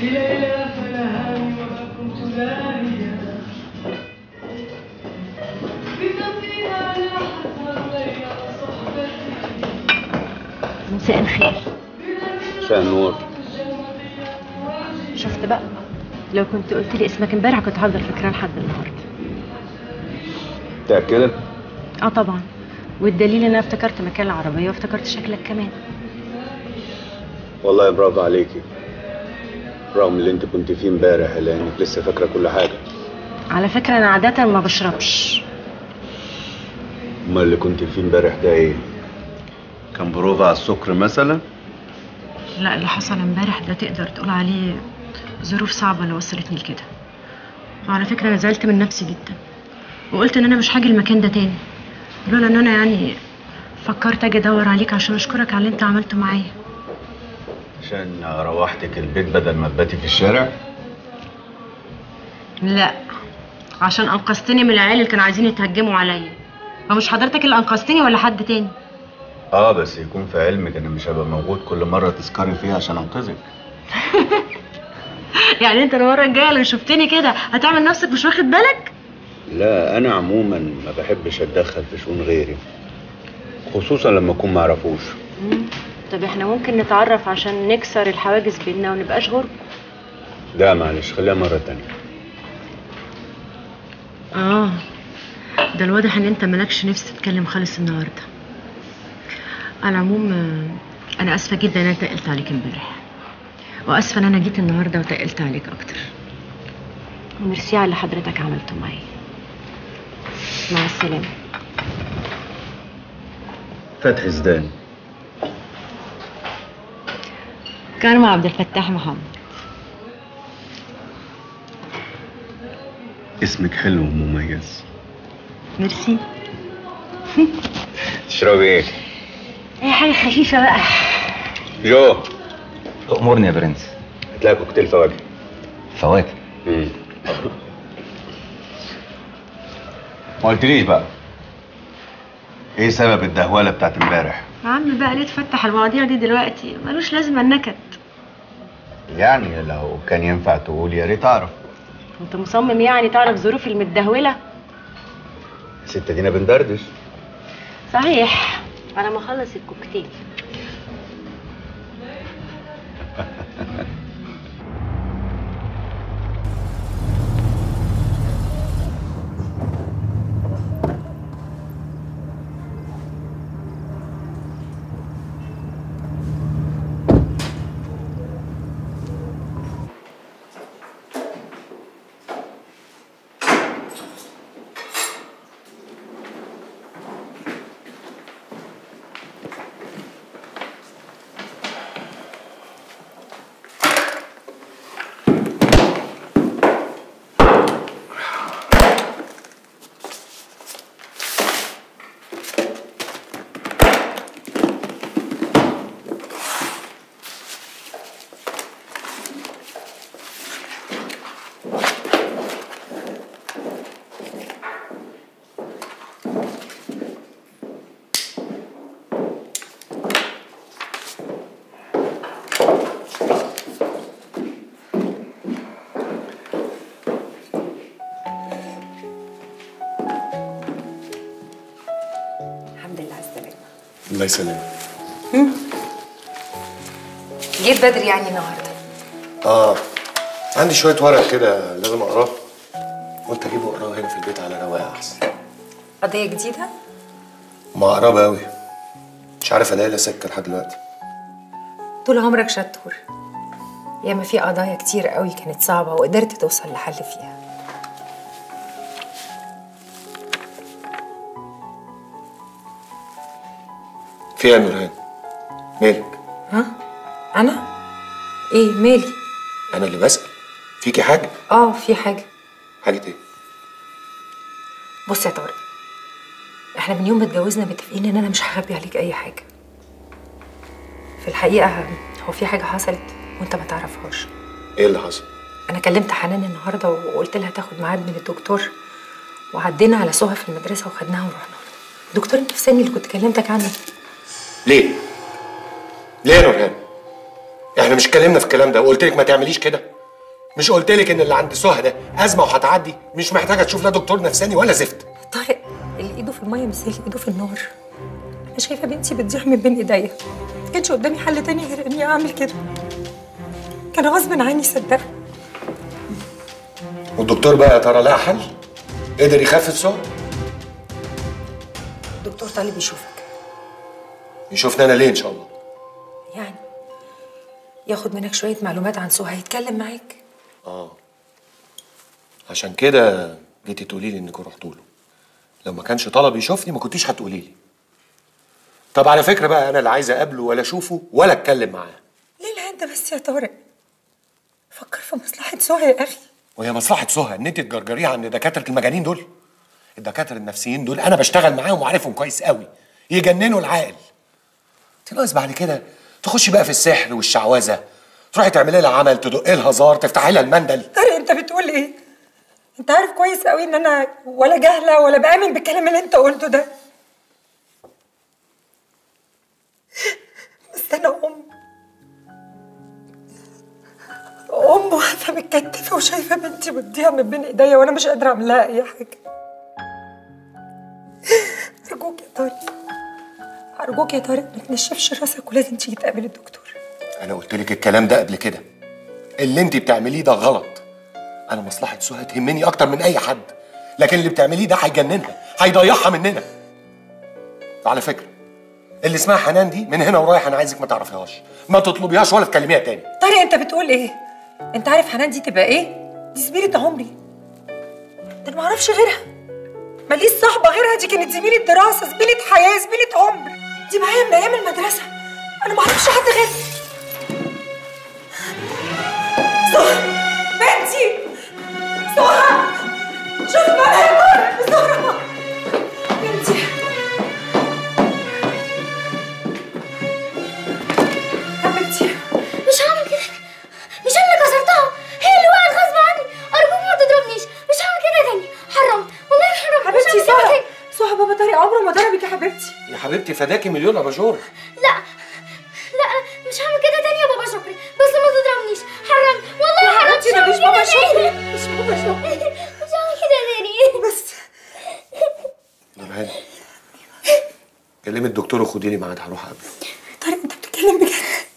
لليلى فنهاني وما كنت لاهيا بذنبها لاحت مرمي صحبتي مساء الخير مساء النور شفت بقى لو كنت قلت لي اسمك امبارح كنت هفضل فاكراه لحد النهارده متأكدة؟ اه طبعا والدليل ان انا افتكرت مكان العربيه وافتكرت شكلك كمان والله برافو عليكي رغم اللي انت كنت فيه امبارح لانك لسه فاكرة كل حاجة على فكره انا عاده ما بشربش امال اللي كنت فيه امبارح ده ايه؟ كان بروفا على السكر مثلا؟ لا اللي حصل امبارح ده تقدر تقول عليه ظروف صعبه اللي وصلتني لكده وعلى فكره انا زعلت من نفسي جدا وقلت ان انا مش هاجي المكان ده تاني لولا ان انا يعني فكرت اجي ادور عليك عشان اشكرك على اللي انت عملته معايا عشان روحتك البيت بدل ما تباتي في الشارع؟ لا عشان انقذتني من العيال اللي كانوا عايزين يتهجموا عليا فمش حضرتك اللي انقذتني ولا حد تاني اه بس يكون في علمك انا مش هبقى موجود كل مرة تسكري فيها عشان انقذك يعني انت المره الجايه لو شفتني كده هتعمل نفسك مش واخد بالك لا انا عموما ما بحبش اتدخل في شؤون غيري خصوصا لما اكون معرفوش طب احنا ممكن نتعرف عشان نكسر الحواجز بيننا ونبقاش غرب لا معلش خليها مرة تانية اه ده الواضح ان انت مالكش نفس تتكلم خالص النهارده على العموم آه، انا اسفه جدا ان انا تقلت عليك امبارح واسفه ان انا جيت النهارده وتقلت عليك اكتر وميرسي على اللي حضرتك عملته معايا مع السلامه فتحي زدان كارما عبد الفتاح محمد اسمك حلو ومميز ميرسي تشربي ايه؟ اي حاجه خفيفه بقى جو تأمرني يا برنس هتلاقي كوكتيل فواكه فواكه مم. ما قلتليش بقى ايه سبب الدهوله بتاعت امبارح يا عم بقى ليه تفتح المواضيع دي دلوقتي ملوش لازمه النكد يعني لو كان ينفع تقول يا ريت اعرف انت مصمم يعني تعرف ظروفي المتدهوله ست دينا بندردش صحيح على ما اخلص الكوكتيل الحمد لله على السلامة الله يسلمك جيت بدري يعني النهارده اه عندي شويه ورق كده لازم اقراه قلت اجيبه اقراه هنا في البيت على رواقه احسن قضية جديدة مقربه قوي مش عارف الاقي لها سكه لحد دلوقتي طول عمرك شطور ياما في قضايا كتير قوي كانت صعبة وقدرت توصل لحل فيها في ايه يا نورهان مالك ها أنا؟ إيه مالي؟ انا اللي بسال فيكي حاجه آه في حاجة حاجه ايه بص يا طارق احنا من يوم ما اتجوزنا متفقين ان انا مش هخبي عليك اي حاجة في الحقيقة هو في حاجة حصلت وانت ما تعرفهاش ايه اللي حصل انا كلمت حنان النهارده وقلت لها تاخد ميعاد من الدكتور وعدينا على سهى في المدرسه وخدناها ورحنا الدكتور النفساني اللي كنت كلمتك عنه ليه ليه يا نورهان احنا مش اتكلمنا في الكلام ده وقلت لك ما تعمليش كده مش قلت لك ان اللي عند سهى ده ازمه وهتعدي مش محتاجه تشوف لا دكتور نفساني ولا زفت طارق اللي ايده في الميه مش زي اللي ايده في النار انا شايفه بنتي بتضيع من بين ايديا ما كانش قدامي حل تاني غير اني اعمل كده كان غصب عني صدقني والدكتور بقى يا ترى لقى حل قدر يخفف سهى الدكتور طالب يشوفك يشوفنا انا ليه ان شاء الله يعني ياخد منك شويه معلومات عن سهى هيتكلم معاك عشان كده جيتي تقولي لي انك رحتوا له لو ما كانش طلب يشوفني ما كنتيش هتقولي لي طب على فكره بقى انا لا عايز اقابله ولا اشوفه ولا اتكلم معاه ليه العند بس يا طارق فكر في مصلحه سهى يا اخي وهي مصلحه سهى ان انت تجرجريها عند دكاتره المجانين دول الدكاتره النفسيين دول انا بشتغل معاهم وعارفهم كويس قوي يجننوا العقل تناقص بعد كده تخشي بقى في السحر والشعوذه تروحي تعملي لها عمل تدقي لها زار تفتحي لها المندل طارق انت بتقول ايه انت عارف كويس قوي ان انا ولا جاهله ولا بامن بالكلام اللي انت قلته ده بس انا ام ام واقفه متكتفه وشايفه بنتي بتضيع من بين ايديا وانا مش قادره اعمل لها اي حاجه ارجوك يا طارق ارجوك يا طارق ما تنشفش راسك ولازم تيجي تقابل الدكتور انا قلت لك الكلام ده قبل كده اللي انت بتعمليه ده غلط انا مصلحه سهى تهمني اكتر من اي حد لكن اللي بتعمليه ده هيجننها هيضيعها مننا على فكره اللي اسمها حنان دي من هنا ورايح انا عايزك ما تعرفيهاش ما تطلبيهاش ولا تكلميها تاني طارق انت بتقول ايه انت عارف حنان دي تبقى ايه دي زميله عمري ده انا ما اعرفش غيرها ماليش صاحبه غيرها دي كانت زميله دراسه زميله حياه زميله عمر دي معايا من ايام المدرسه انا ما اعرفش حد غيرها سهى بنتي سهى شوف مالها يا طارق بسرعه بنتي حبيبتي مش هعمل كده مش انا اللي كسرتها هي اللي وقعت غصب عني ارجوك ما تضربنيش مش هعمل كده تاني حرام والله حرام مش حبيبتي هعمل كده سهى تاني. سهى بابا طارق عمره ما ضربك يا حبيبتي يا حبيبتي فداكي مليون اباجور لا لا مش هعمل كده تاني يا بابا شكري بس ما تضربنيش حرام والله حرام حبيبتي ده مش هعمل بابا كده تاني. شكري مش بابا شكري مش هعمل كده تاني بس نورهان كلمي الدكتور وخدي لي ميعاد هروح اقابله طارق انت بتتكلم بجد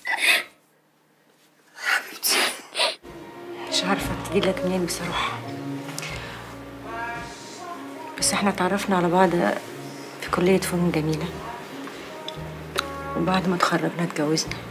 حبيبتي مش عارفه ابتدي لك منين بصراحه بس احنا اتعرفنا على بعض في كليه فنون جميله وبعد ما اتخرجنا اتجوزنا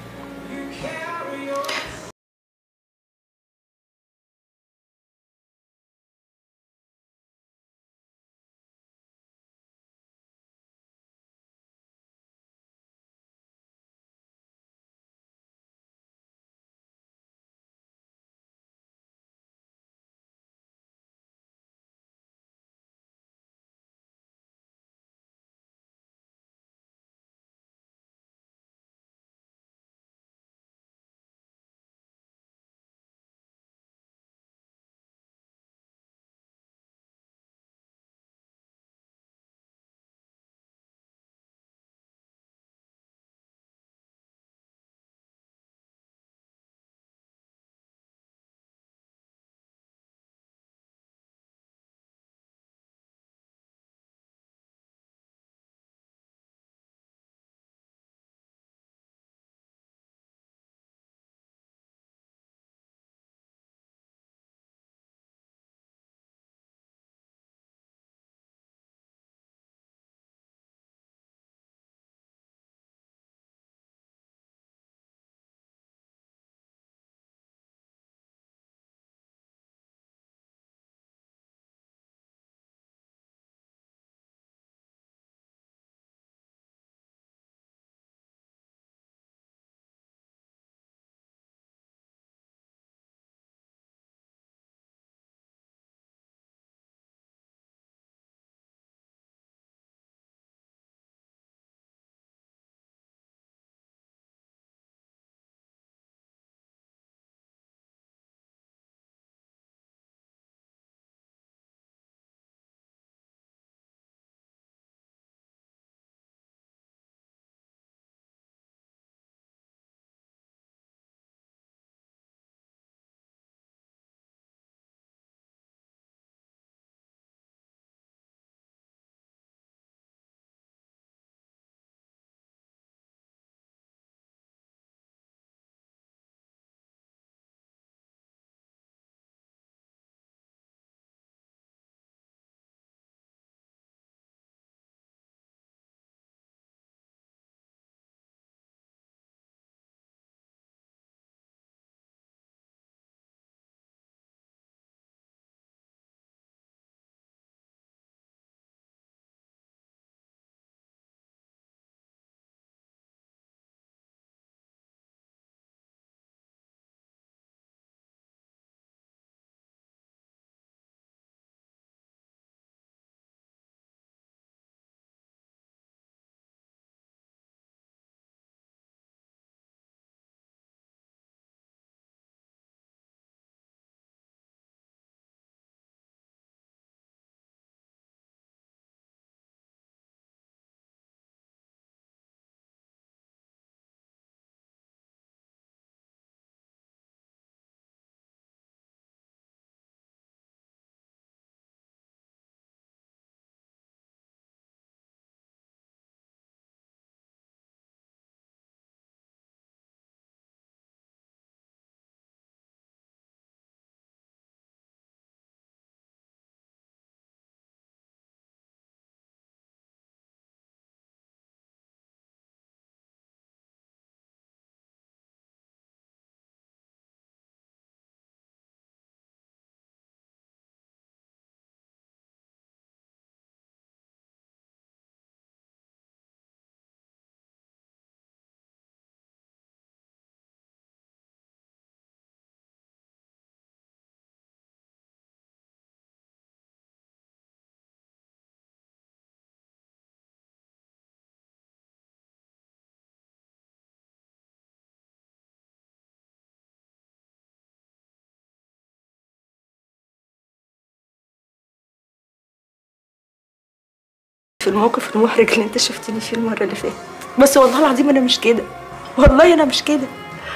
في الموقف المحرج اللي انت شفتني فيه المره اللي فاتت بس والله العظيم انا مش كده والله انا مش كده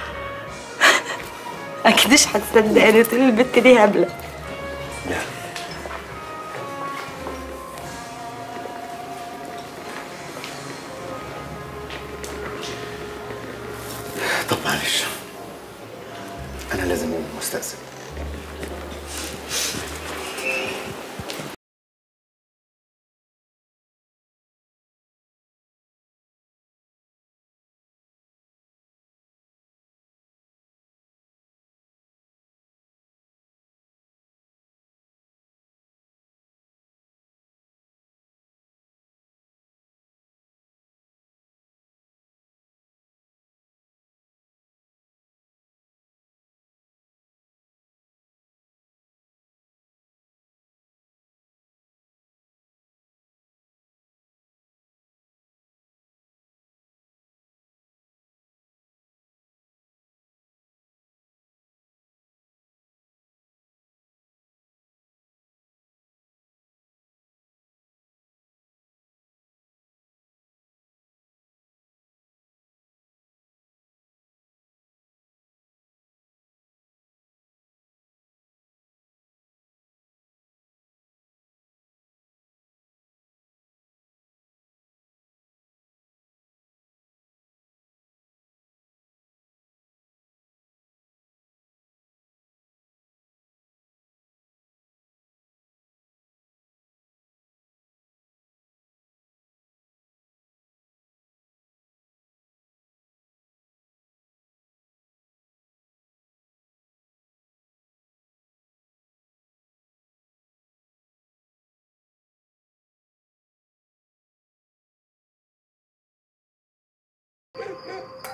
اكيد مش هتصدقني تقول البت دي هبله لا طب معلش انا لازم اقوم مستأذن